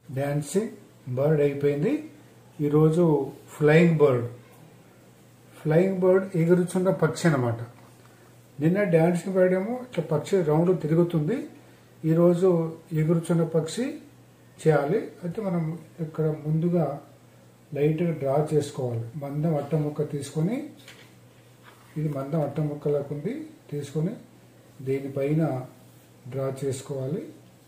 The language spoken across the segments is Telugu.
డాన్సింగ్ బర్డ్ అయిపోయింది ఈరోజు ఫ్లయింగ్ బర్డ్ ఫ్లయింగ్ బర్డ్ ఎగురుచున్న పక్షి అన్నమాట నిన్న డాన్సింగ్ బర్డ్ ఏమో ఇట్లా పక్షి రౌండ్ తిరుగుతుంది ఈరోజు ఎగురుచున్న పక్షి చేయాలి అయితే మనం ఇక్కడ ముందుగా లైట్గా డ్రా చేసుకోవాలి మందం అట్ట ముక్క తీసుకొని ఇది మందం అట్ట ముక్కలకు ఉంది తీసుకొని దీనిపైన డ్రా చేసుకోవాలి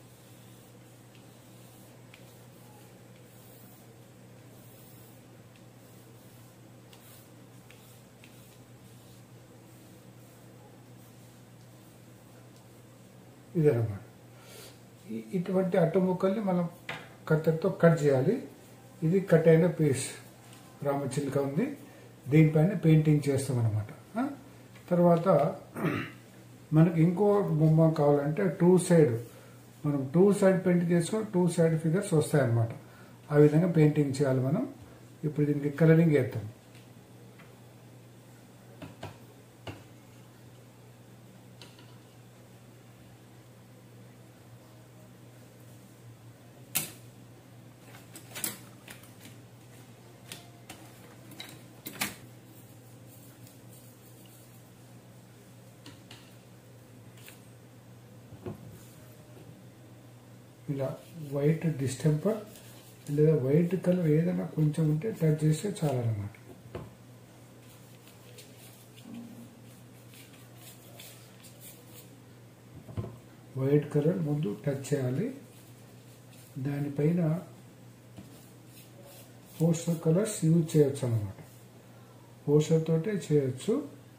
ఇదన్నమాట ఈ- ఇటువంటి అట్ట ముక్కల్ని మనం కత్తెరతో కట్ చేయాలి ఇది కట్ అయిన పీస్ రామచిలుక ఉంది దీనిపైన పెయింటింగ్ చేస్తాం అనమాట తర్వాత మనకి ఇంకో బొమ్మ కావాలంటే టూ సైడ్ మనం టూ సైడ్ పెయింటింగ్ చేసుకొని టూ సైడ్ ఫిగర్స్ వస్తాయన్నమాట ఆ విధంగా పెయింటింగ్ చేయాలి మనం ఇప్పుడు దీనికి కలరింగ్ వేస్తాం ఇలా వైట్ డిస్టెంపర్ లేదా వైట్ కలర్ ఏదైనా కొంచెం ఉంటే టచ్ చేస్తే చాలన్నమాట వైట్ కలర్ ముందు టచ్ చేయాలి దానిపైన పోస్టర్ కలర్స్ యూజ్ చేయొచ్చు అన్నమాట పోస్టర్ తోటే చేయొచ్చు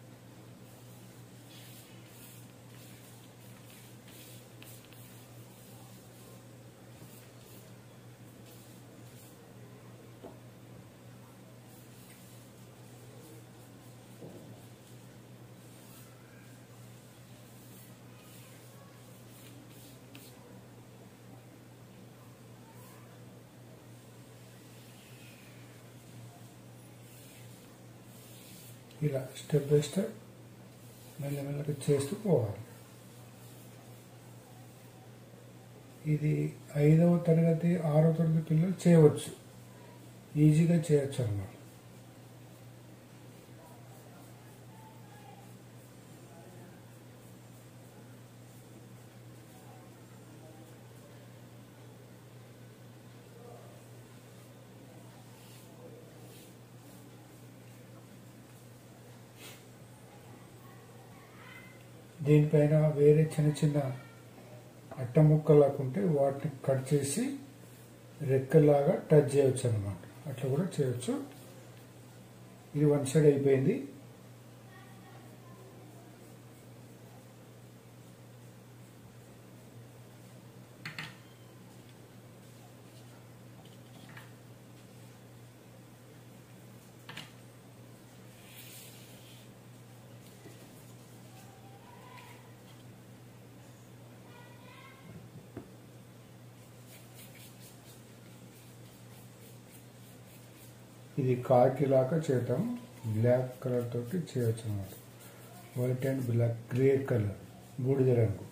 ఇలా స్టెప్ బై స్టెప్ మెల్లమెల్లగా చేస్తూ పోవాలి ఇది ఐదవ తరగతి ఆరవ తరగతి పిల్లలు చేయవచ్చు ఈజీగా చేయొచ్చు అన్నమాట దీనిపైన వేరే చిన్న చిన్న అట్ట ముక్కలాగా ఉంటే వాటిని కట్ చేసి రెక్కలాగా టచ్ చేయొచ్చు అనమాట అట్లా కూడా చేయొచ్చు ఇది వన్ సైడ్ అయిపోయింది ఇది కాకిలాగా చేయటం బ్లాక్ కలర్ తోటి చేయొచ్చు అనమాట white and black grey colour బూడిద రంగు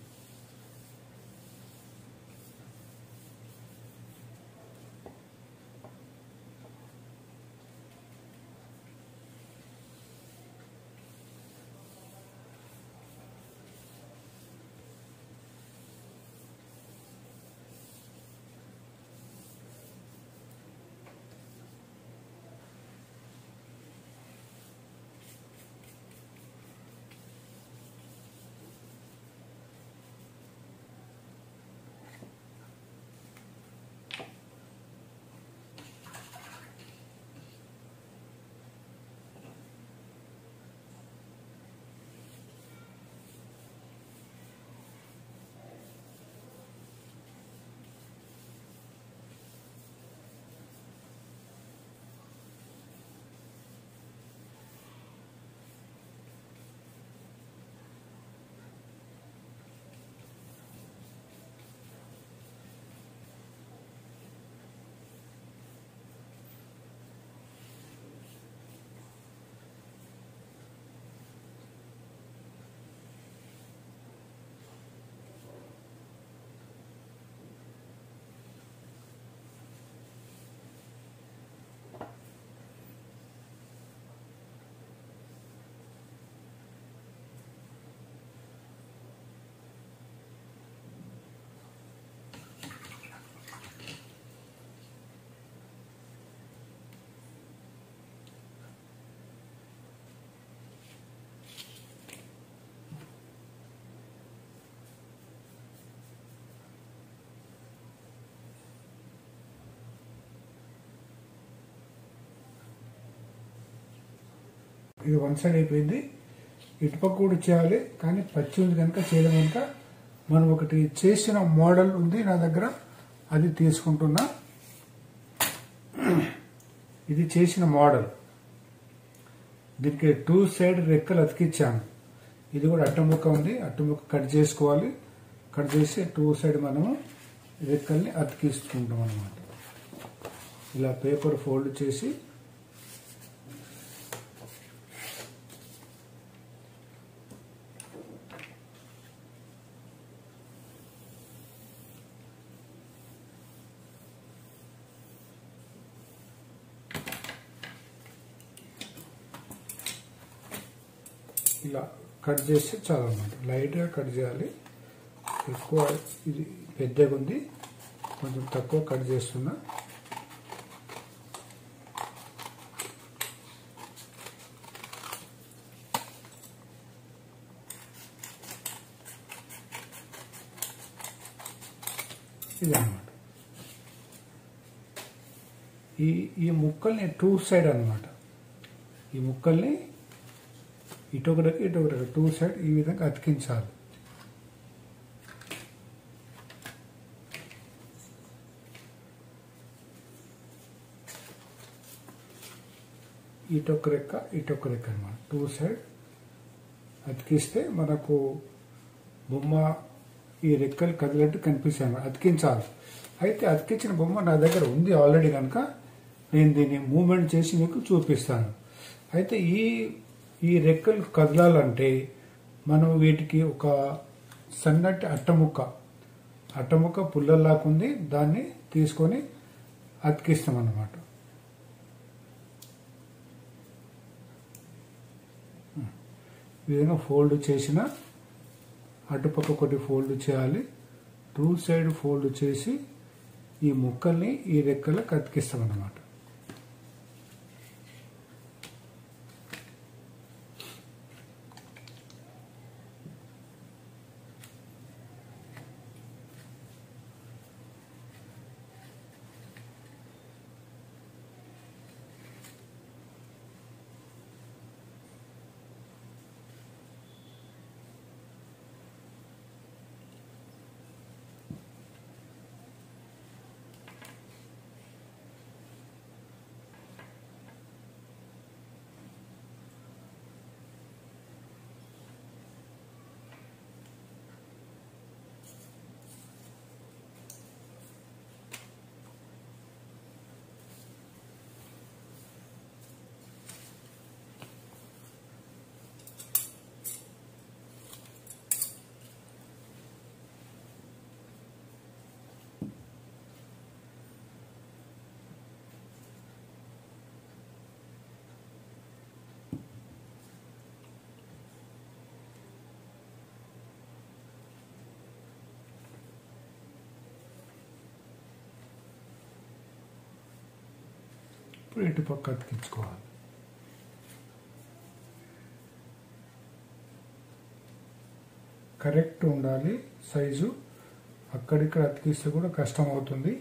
ఇది వన్ సైడ్ అయిపోయింది ఇటుపక్క కూడా చేయాలి కానీ పచ్చి ఉంది కనుక చేయడం కనుక మనం ఒకటి చేసిన మోడల్ ఉంది నా దగ్గర అది తీసుకుంటున్నా ఇది చేసిన మోడల్ దీనికి టూ సైడ్ రెక్కలు అతికిచ్చాను ఇది కూడా అట్టముక్క ఉంది అట్టముక్క కట్ చేసుకోవాలి కట్ చేసి టూ సైడ్ మనము రెక్కల్ని అతికిస్తుంటాం అనమాట ఇలా పేపర్ ఫోల్డ్ చేసి ఇలా కట్ చేస్తే చాలు అనమాట లైట్గా కట్ చేయాలి ఎక్కువ ఇది పెద్దగా ఉంది కొంచెం తక్కువ కట్ చేస్తున్నా ఇది అనమాట ఈ ఈ ముక్కల్ని టూ సైడ్ అనమాట ఈ ముక్కల్ని ఇటొకటికి ఇటొకటికి టూ సైడ్ ఈ విధంగా అతికించాలి ఇటొక రెక్క ఇటొక రెక్క అనమాట టూ సైడ్ అతికిస్తే మనకు బొమ్మ ఈ రెక్కలు కదిలినట్టు కనిపిస్తాయి అన్నమాట. అతికించాలి అయితే అతికించిన బొమ్మ నా దగ్గర ఉంది ఆల్రెడీ కనుక నేను దీన్ని మూమెంట్ చేసి మీకు చూపిస్తాను అయితే ఈ ఈ రెక్కలు కదలాలంటే మనం వీటికి ఒక సన్నటి అట్టముక్క అట్టముక్క పుల్లల్లాకుంది దాన్ని తీసుకొని అతికిస్తాం అన్నమాట ఈ విధంగా ఫోల్డ్ చేసిన అటుపక్క ఒకటి ఫోల్డ్ చేయాలి టూ సైడ్ ఫోల్డ్ చేసి ఈ ముక్కల్ని ఈ రెక్కలకు అతికిస్తాం అన్నమాట ఇప్పుడు ఇటు పక్క అతికించుకోవాలి కరెక్ట్ ఉండాలి సైజు అక్కడిక్కడ అతికిస్తే కూడా కష్టం అవుతుంది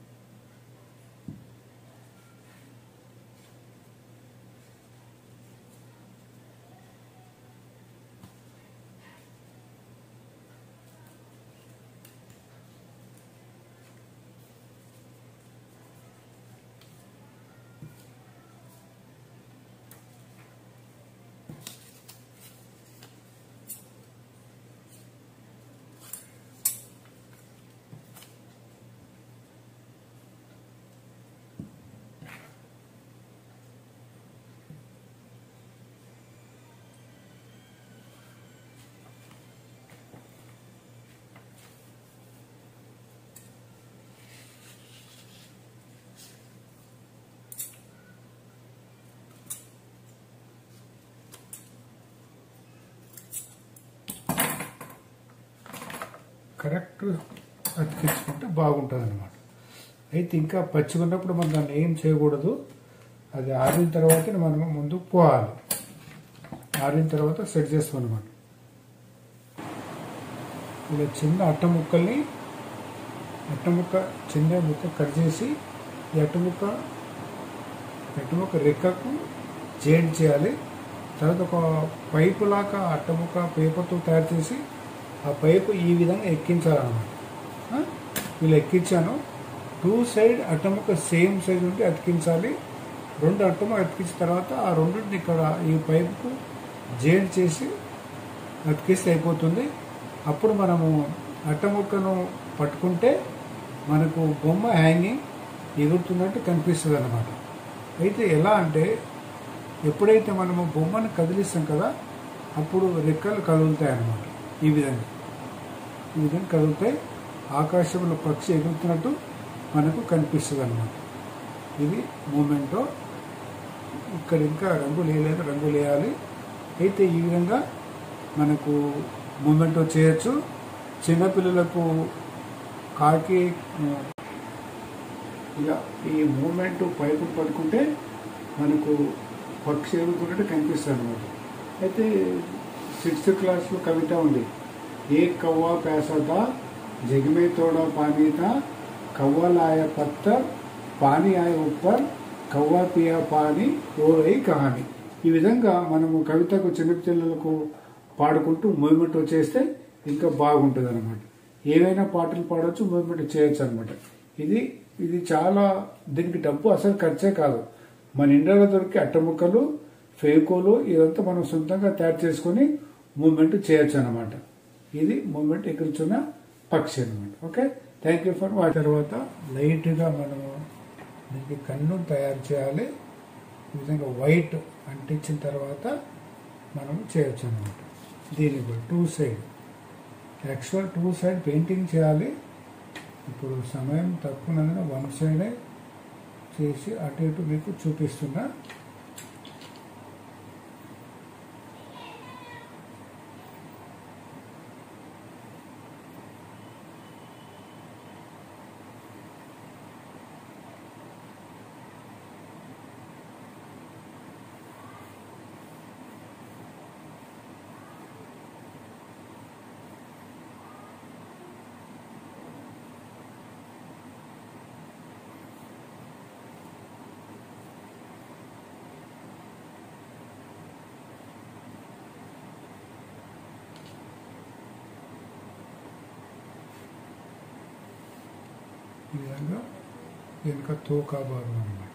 కరెక్ట్ అతికించుకుంటే బాగుంటుంది అనమాట అయితే ఇంకా పచ్చిగా ఉన్నప్పుడు మనం దాన్ని ఏం చేయకూడదు అది ఆరిన తర్వాత మనం ముందు పోవాలి ఆరిన తర్వాత సెట్ చేస్తాం అనమాట ఇలా చిన్న అట్ట ముక్కల్ని అట్ట ముక్క చిన్న ముక్క కట్ చేసి ఈ అట్ట ముక్క అట్ట ముక్క రెక్కకు జాయింట్ చేయాలి తర్వాత ఒక పైపు లాగా అట్టముక్క పేపర్తో తయారు చేసి ఆ పైపు ఈ విధంగా ఎక్కించాలన్నమాట ఆ? ఇలా ఎక్కించాను టూ సైడ్ అట్టముక్క సేమ్ సైజ్ ఉంటే అతికించాలి రెండు అట్టముక్క అతికించిన తర్వాత ఆ రెండింటిని ఇక్కడ ఈ పైపుకు జాయింట్ చేసి అతికిస్తే అయిపోతుంది అప్పుడు మనము అట్టముక్కను పట్టుకుంటే మనకు బొమ్మ హ్యాంగింగ్ ఎగురుతున్నట్టు కనిపిస్తుంది అనమాట అయితే ఎలా అంటే ఎప్పుడైతే మనము బొమ్మను కదిలిస్తాం కదా అప్పుడు రెక్కలు కదులుతాయి అన్నమాట ఈ విధంగా ఈ విధంగా కదులుతాయి ఆకాశంలో పక్షి ఎగురుతున్నట్టు మనకు కనిపిస్తుంది అనమాట ఇది మూమెంటో ఇక్కడ ఇంకా రంగు వేయలేదు రంగు వేయాలి అయితే ఈ విధంగా మనకు మూమెంటో చేయొచ్చు చిన్నపిల్లలకు కాకి ఆ, ఇలా ఈ మూమెంట్ పైపు పట్టుకుంటే మనకు పక్షి ఎగురుతున్నట్టు కనిపిస్తుంది అనమాట అయితే సిక్స్త్ క్లాస్లో కవిత ఉంది ఏ కవ్వ పేసదా జగమే తోడా పానీత కవ్వలాయ పత్తర్ పానీ ఆయ ఉప్పర్ కవ్వ పియా పాని ఓరై కహాని ఈ విధంగా మనము కవితకు చిన్నపిల్లలకు పాడుకుంటూ మూవ్మెంట్ చేస్తే ఇంకా బాగుంటుంది అనమాట ఏవైనా పాటలు పాడవచ్చు మూవ్మెంట్ చేయొచ్చు అనమాట ఇది ఇది చాలా దీనికి డబ్బు అసలు ఖర్చే కాదు మన ఇండియాలో దొరికే అట్టముక్కలు ఫేకోలు ఇదంతా మనం సొంతంగా తయారు చేసుకొని మూవ్మెంట్ చేయొచ్చు అనమాట ఇది మూవ్మెంట్ ఎగురుచున్న పక్షి అనమాట ఓకే థ్యాంక్ యూ ఫర్ వాటి తర్వాత లైట్గా మనము దీనికి కన్ను తయారు చేయాలి ఈ విధంగా వైట్ అంటించిన తర్వాత మనం చేయొచ్చు అనమాట దీనికి కూడా two side actual two side painting చేయాలి ఇప్పుడు సమయం తక్కువ వన్ సైడే చేసి అటు ఇటు మీకు చూపిస్తున్నా ఈ విధంగా వెనుక తోకా భాగం అనమాట